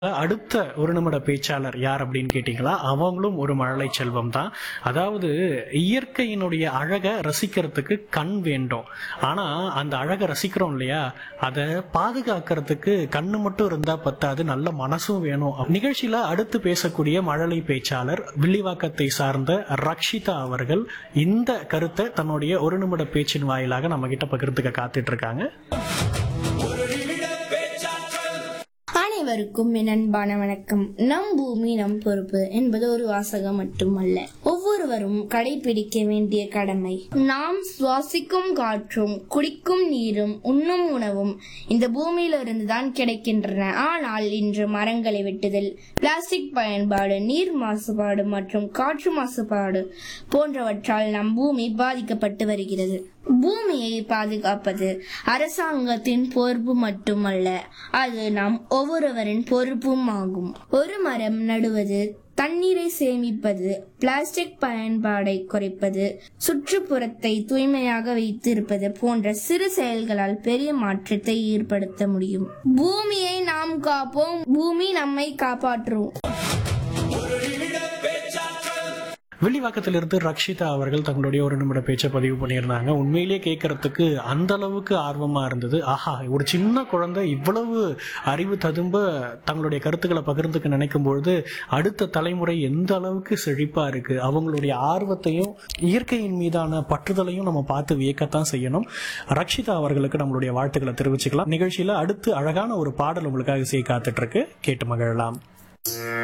அடுத்த ஒரு நிமிட பேச்சாளர் யார் அப்படின்னு கேட்டீங்களா அவங்களும் ஒரு மழலை செல்வம் தான் அதாவது இயற்கையினுடைய அழகை ரசிக்கிறதுக்கு கண் வேண்டும் ஆனா அந்த அழகை ரசிக்கிறோம் இல்லையா அதை பாதுகாக்கிறதுக்கு கண்ணு மட்டும் இருந்தா பத்தாது நல்ல மனசும் வேணும் நிகழ்ச்சியில அடுத்து பேசக்கூடிய மழலை பேச்சாளர் வில்லிவாக்கத்தை சார்ந்த ரக்ஷிதா அவர்கள் இந்த கருத்தை தன்னுடைய ஒரு நிமிட பேச்சின் வாயிலாக நம்ம கிட்ட பகிர்ந்துக்க காத்துட்டு இருக்காங்க அனைவருக்கும் என் அன்பான வணக்கம் நம் பூமி நம் பொறுப்பு என்பது ஒரு வாசகம் மட்டுமல்ல ஒவ்வொருவரும் கடைபிடிக்க வேண்டிய கடமை நாம் சுவாசிக்கும் காற்றும் குடிக்கும் நீரும் உண்ணும் உணவும் இந்த பூமியிலிருந்து தான் கிடைக்கின்றன ஆனால் இன்று மரங்களை வெட்டுதல் பிளாஸ்டிக் பயன்பாடு நீர் மாசுபாடு மற்றும் காற்று மாசுபாடு போன்றவற்றால் நம் பூமி பாதிக்கப்பட்டு வருகிறது பூமியை பாதுகாப்பது அரசாங்கத்தின் பொறுப்பு மட்டுமல்ல அது நம் ஒவ்வொருவரின் பொறுப்பும் ஆகும் ஒரு மரம் நடுவது தண்ணீரை சேமிப்பது பிளாஸ்டிக் பயன்பாடை குறைப்பது சுற்றுப்புறத்தை தூய்மையாக வைத்திருப்பது போன்ற சிறு செயல்களால் பெரிய மாற்றத்தை ஏற்படுத்த முடியும் பூமியை நாம் காப்போம் பூமி நம்மை காப்பாற்றும் வில்லிவாக்கத்திலிருந்து ரக்ஷிதா அவர்கள் தங்களுடைய ஒரு நிமிட பேச்சை பதிவு பண்ணியிருந்தாங்க உண்மையிலேயே கேட்கறதுக்கு அந்த அளவுக்கு ஆர்வமா இருந்தது ஆஹா ஒரு சின்ன குழந்தை இவ்வளவு அறிவு ததும்ப தங்களுடைய கருத்துக்களை பகிர்ந்துக்க நினைக்கும் பொழுது அடுத்த தலைமுறை எந்த அளவுக்கு செழிப்பா இருக்கு அவங்களுடைய ஆர்வத்தையும் இயற்கையின் மீதான பற்றுதலையும் நம்ம பார்த்து வியக்கத்தான் செய்யணும் ரக்ஷிதா அவர்களுக்கு நம்மளுடைய வாழ்த்துக்களை தெரிவிச்சுக்கலாம் நிகழ்ச்சியில அடுத்து அழகான ஒரு பாடல் உங்களுக்காக செய்ய காத்துட்டு இருக்கு கேட்டு மகிழலாம்